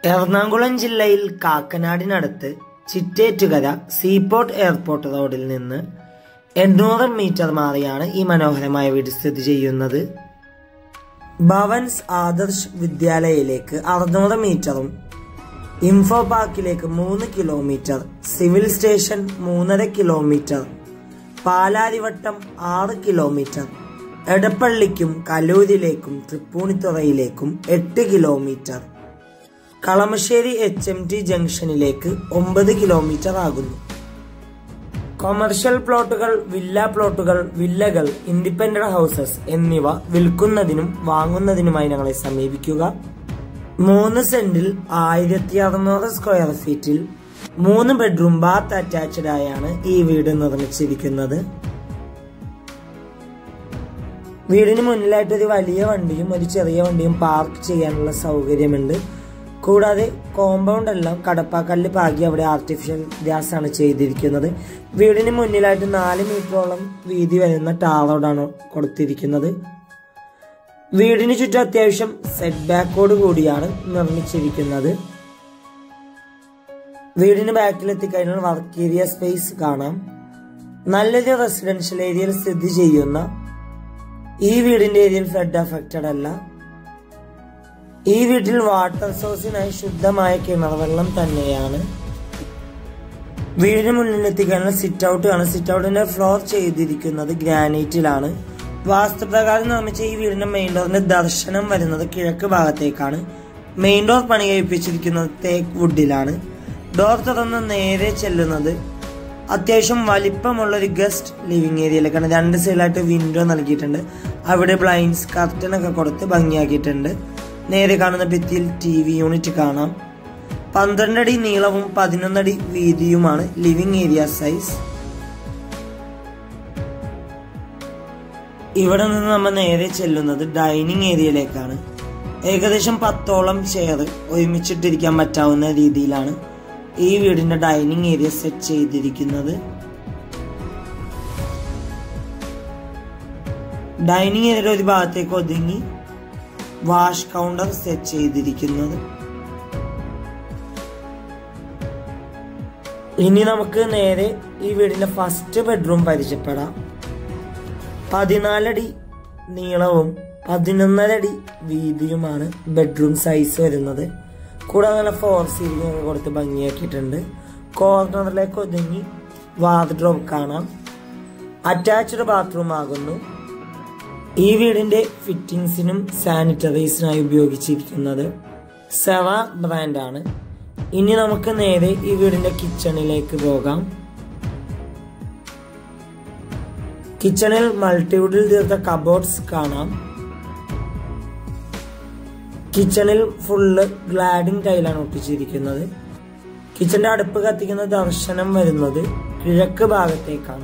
എറണാകുളം ജില്ലയിൽ കാക്കനാടിനടുത്ത് ചിറ്റേറ്റുകര seaport airport റോഡിൽ നിന്ന് എണ്ണൂറ് മീറ്റർ മാറിയാണ് ഈ മനോഹരമായ വീട് സ്ഥിതി ചെയ്യുന്നത് ഭവൻസ് ആദർശ് വിദ്യാലയയിലേക്ക് അറുന്നൂറ് മീറ്ററും ഇൻഫോ പാർക്കിലേക്ക് മൂന്ന് കിലോമീറ്റർ സിവിൽ സ്റ്റേഷൻ മൂന്നര കിലോമീറ്റർ പാലാരിവട്ടം ആറ് കിലോമീറ്റർ എടപ്പള്ളിക്കും കലൂരിലേക്കും തൃപ്പൂണിത്തുറയിലേക്കും എട്ട് kilometre Kalamassery H M T ജംഗ്ഷനിലേക്ക് ഒമ്പത് കിലോമീറ്റർ ആകുന്നു കൊമേഴ്ഷ്യൽ പ്ലോട്ടുകൾ വില്ല പ്ലോട്ടുകൾ വില്ലകൾ ഇൻഡിപെൻഡന്റ് ഹൗസസ് എന്നിവ വിൽക്കുന്നതിനും വാങ്ങുന്നതിനുമായി ഞങ്ങളെ സമീപിക്കുക മൂന്ന് സെന്റിൽ ആയിരത്തി അറുന്നൂറ് സ്ക്വയർ ഫീറ്റിൽ മൂന്ന് ബെഡ്റൂം ബാത്ത് അറ്റാച്ച്ഡ് ആയാണ് ഈ വീട് നിർമ്മിച്ചിരിക്കുന്നത് വീടിന് മുന്നിലായിട്ട് ഒരു വലിയ വണ്ടിയും ഒരു ചെറിയ വണ്ടിയും പാർക്ക് ചെയ്യാനുള്ള സൗകര്യമുണ്ട് കൂടാതെ കോമ്പൗണ്ട് എല്ലാം കടപ്പാക്കല്ല് പാകി അവിടെ ആർട്ടിഫിഷ്യൽ ഗ്യാസ് ആണ് ചെയ്തിരിക്കുന്നത് വീടിന് മുന്നിലായിട്ട് നാല് മീറ്ററോളം വീതി വരുന്ന ടാർ റോഡാണ് കൊടുത്തിരിക്കുന്നത് വീടിന് ചുറ്റും അത്യാവശ്യം സെറ്റ് ബാക്കോട് കൂടിയാണ് നിർമ്മിച്ചിരിക്കുന്നത് വീടിന് ബാക്കിൽ എത്തിക്കഴിഞ്ഞാൽ വർക്ക് ഏരിയ സ്പേസ് കാണാം നല്ലൊരു റെസിഡൻഷ്യൽ ഏരിയയിൽ സ്ഥിതി ചെയ്യുന്ന ഈ വീടിന്റെ ഏരിയയിൽ ഫ്ലഡ് അഫക്റ്റഡ് അല്ല ഈ വീട്ടിൽ വാട്ടർ സോഴ്സിനായി ശുദ്ധമായ കിണർ വെള്ളം തന്നെയാണ് വീടിന് മുന്നിൽ എത്തിക്കാനുള്ള സിറ്റ് ഔട്ട് ആണ് സിറ്റ് ഔട്ടിന്റെ ഫ്ലോർ ചെയ്തിരിക്കുന്നത് ഗ്രാനൈറ്റിലാണ് വാസ്തുപ്രകാരം നിർമ്മിച്ച ഈ വീടിന്റെ മെയിൻ ഡോറിന്റെ ദർശനം വരുന്നത് കിഴക്ക് ഭാഗത്തേക്കാണ് മെയിൻ ഡോർ പണി കഴിപ്പിച്ചിരിക്കുന്നത് തേക്ക് വുഡിലാണ് ഡോർ തുറന്ന് നേരെ ചെല്ലുന്നത് അത്യാവശ്യം വലിപ്പമുള്ള ഒരു ഗസ്റ്റ് ലിവിംഗ് ഏരിയയിലേക്കാണ് രണ്ട് സൈഡിലായിട്ട് വിൻഡോ നൽകിയിട്ടുണ്ട് അവിടെ ബ്ലൈൻഡ്സ് കർട്ടൻ ഒക്കെ കൊടുത്ത് ഭംഗിയാക്കിയിട്ടുണ്ട് നേരെ കാണുന്ന ഭിത്തിയിൽ ടി വി യൂണിറ്റ് കാണാം പന്ത്രണ്ടടി നീളവും പതിനൊന്നടി വീതിയുമാണ് ലിവിംഗ് ഏരിയ സൈസ് ഇവിടെ നിന്ന് നമ്മൾ നേരെ ചെല്ലുന്നത് ഡൈനിങ് ഏരിയയിലേക്കാണ് ഏകദേശം പത്തോളം ചെയർ ഒരുമിച്ചിട്ടിരിക്കാൻ പറ്റാവുന്ന രീതിയിലാണ് ഈ വീടിന്റെ ഡൈനിങ് ഏരിയ സെറ്റ് ചെയ്തിരിക്കുന്നത് ഡൈനിങ് ഏരിയയുടെ ഒരു ഭാഗത്തേക്ക് ഒതുങ്ങി വാഷ് കൗണ്ടർ സെറ്റ് ചെയ്തിരിക്കുന്നത് ഇനി നമുക്ക് നേരെ ഈ വീടിന്റെ ഫസ്റ്റ് ബെഡ്റൂം പരിചയപ്പെടാം പതിനാലടി നീളവും പതിനൊന്നരടി വീതിയുമാണ് ബെഡ്റൂം സൈസ് വരുന്നത് കൂടാതെ നല്ല ഫോർ സീലിംഗ് ഒക്കെ കൊടുത്ത് ഭംഗിയാക്കിയിട്ടുണ്ട് കോർണറിലേക്ക് ഒതുങ്ങി വാർഡ്രോബ് കാണാം അറ്റാച്ച്ഡ് ബാത്റൂം ആകുന്നു ഈ വീടിന്റെ ഫിറ്റിംഗ്സിനും സാനിറ്ററീസിനായി ഉപയോഗിച്ചിരിക്കുന്നത് സെവ ബ്രാൻഡാണ് ഇനി നമുക്ക് നേരെ ഈ വീടിന്റെ കിച്ചണിലേക്ക് പോകാം കിച്ചണിൽ മൾട്ടിവുഡിൽ തീർത്ത കബോർഡ്സ് കാണാം കിച്ചണിൽ ഫുള്ള് ഗ്ലാഡിംഗ് ടൈലാണ് ഒട്ടിച്ചിരിക്കുന്നത് കിച്ചന്റെ അടുപ്പ് കത്തിക്കുന്ന ദർശനം വരുന്നത് കിഴക്ക് ഭാഗത്തേക്കാണ്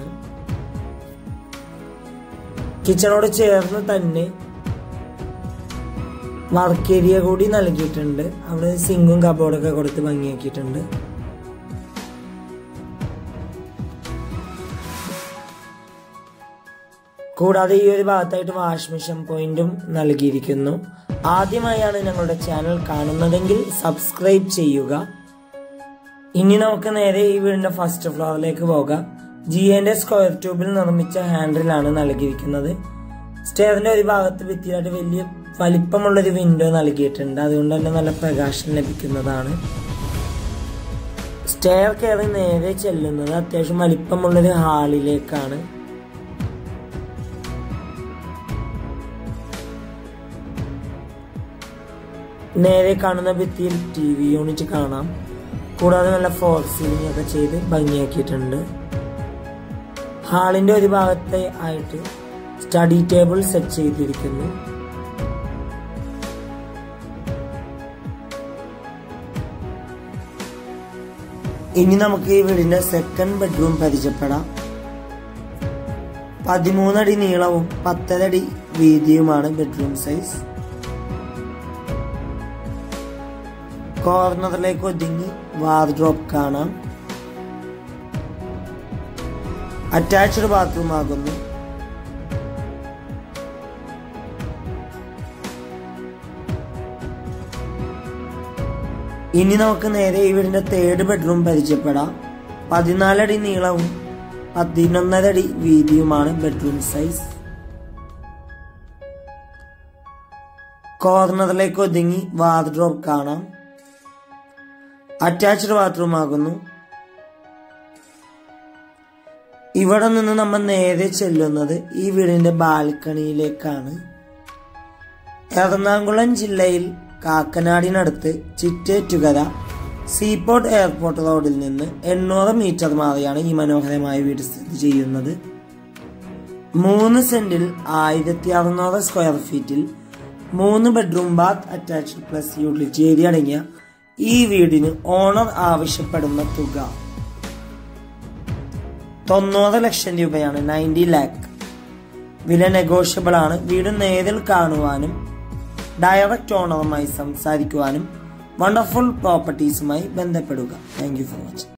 കിച്ചണോട് ചേർന്ന് തന്നെ വർക്ക് ഏരിയ കൂടി നൽകിയിട്ടുണ്ട് അവിടെ സിങ്കും കബോർഡൊക്കെ കൊടുത്ത് ഭംഗിയാക്കിയിട്ടുണ്ട് കൂടാതെ ഈ ഒരു ഭാഗത്തായിട്ട് വാഷ് മെഷീൻ പോയിന്റും നൽകിയിരിക്കുന്നു ആദ്യമായാണ് ഞങ്ങളുടെ ചാനൽ കാണുന്നതെങ്കിൽ സബ്സ്ക്രൈബ് ചെയ്യുക ഇനി നമുക്ക് നേരെ ഈ വീടിന്റെ ഫസ്റ്റ് ഫ്ലോറിലേക്ക് പോകാം ജി എന്റെ സ്ക്വയർ ട്യൂബിൽ നിർമ്മിച്ച ഹാൻഡിലാണ് നൽകിയിരിക്കുന്നത് സ്റ്റെയറിന്റെ ഒരു ഭാഗത്ത് ഭിത്തിയിലായിട്ട് വലിയ വലിപ്പമുള്ള ഒരു വിൻഡോ നൽകിയിട്ടുണ്ട് അതുകൊണ്ട് തന്നെ നല്ല പ്രകാശം ലഭിക്കുന്നതാണ് സ്റ്റെയർ കയറി നേരെ ചെല്ലുന്നത് അത്യാവശ്യം വലിപ്പമുള്ളൊരു ഹാളിലേക്കാണ് നേരെ കാണുന്ന ഭിത്തിയിൽ ടി വി യൂണിറ്റ് കാണാം കൂടാതെ നല്ല ഫോർ സീലിംഗ് ഒക്കെ ചെയ്ത് ഭംഗിയാക്കിയിട്ടുണ്ട് ഹാളിന്റെ ഒരു ഭാഗത്തെ ആയിട്ട് സ്റ്റഡി ടേബിൾ സെറ്റ് ചെയ്തിരിക്കുന്നു ഇനി നമുക്ക് ഈ വീടിന്റെ സെക്കൻഡ് ബെഡ്റൂം പരിചയപ്പെടാം പതിമൂന്നടി നീളവും പത്തരടി വീതിയുമാണ് ബെഡ്റൂം സൈസ് കോർണറിലേക്ക് ഒതുങ്ങി വാർഡ്രോബ് കാണാം അറ്റാച്ച്ഡ് ബാത്റൂം ആകുന്നു ഇനി നമുക്ക് നേരെ ഈ വീടിന്റെ തേർഡ് ബെഡ്റൂം പരിചയപ്പെടാം പതിനാലടി നീളവും പതിനൊന്നര അടി വീതിയുമാണ് ബെഡ്റൂം സൈസ് കോർണറിലേക്ക് ഒതുങ്ങി വാർഡ്രോബ് കാണാം അറ്റാച്ച്ഡ് ബാത്റൂം ആകുന്നു ഇവിടെ നിന്ന് നമ്മൾ നേരെ ചെല്ലുന്നത് ഈ വീടിന്റെ ബാൽക്കണിയിലേക്കാണ് എറണാകുളം ജില്ലയിൽ കാക്കനാടിനടുത്ത് ചിറ്റേറ്റുകര സീപോർട്ട് എയർപോർട്ട് റോഡിൽ നിന്ന് എണ്ണൂറ് മീറ്റർ മാറിയാണ് ഈ മനോഹരമായ വീട് സ്ഥിതി ചെയ്യുന്നത് മൂന്ന് സെന്റിൽ ആയിരത്തി അറുന്നൂറ് സ്ക്വയർ ഫീറ്റിൽ മൂന്ന് bedroom bath attached plus utility area അടങ്ങിയ ഈ വീടിന് ഓണർ ആവശ്യപ്പെടുന്ന തുക തൊണ്ണൂറ് ലക്ഷം രൂപയാണ് നയൻറ്റി ലാക്ക് വില നെഗോഷ്യബിൾ ആണ് വീട് നേരിൽ കാണുവാനും ഡയറക്റ്റ് ഓണറുമായി സംസാരിക്കുവാനും വണ്ടർഫുൾ പ്രോപ്പർട്ടീസുമായി ബന്ധപ്പെടുക താങ്ക് യു ഫോർ വാച്ചിങ്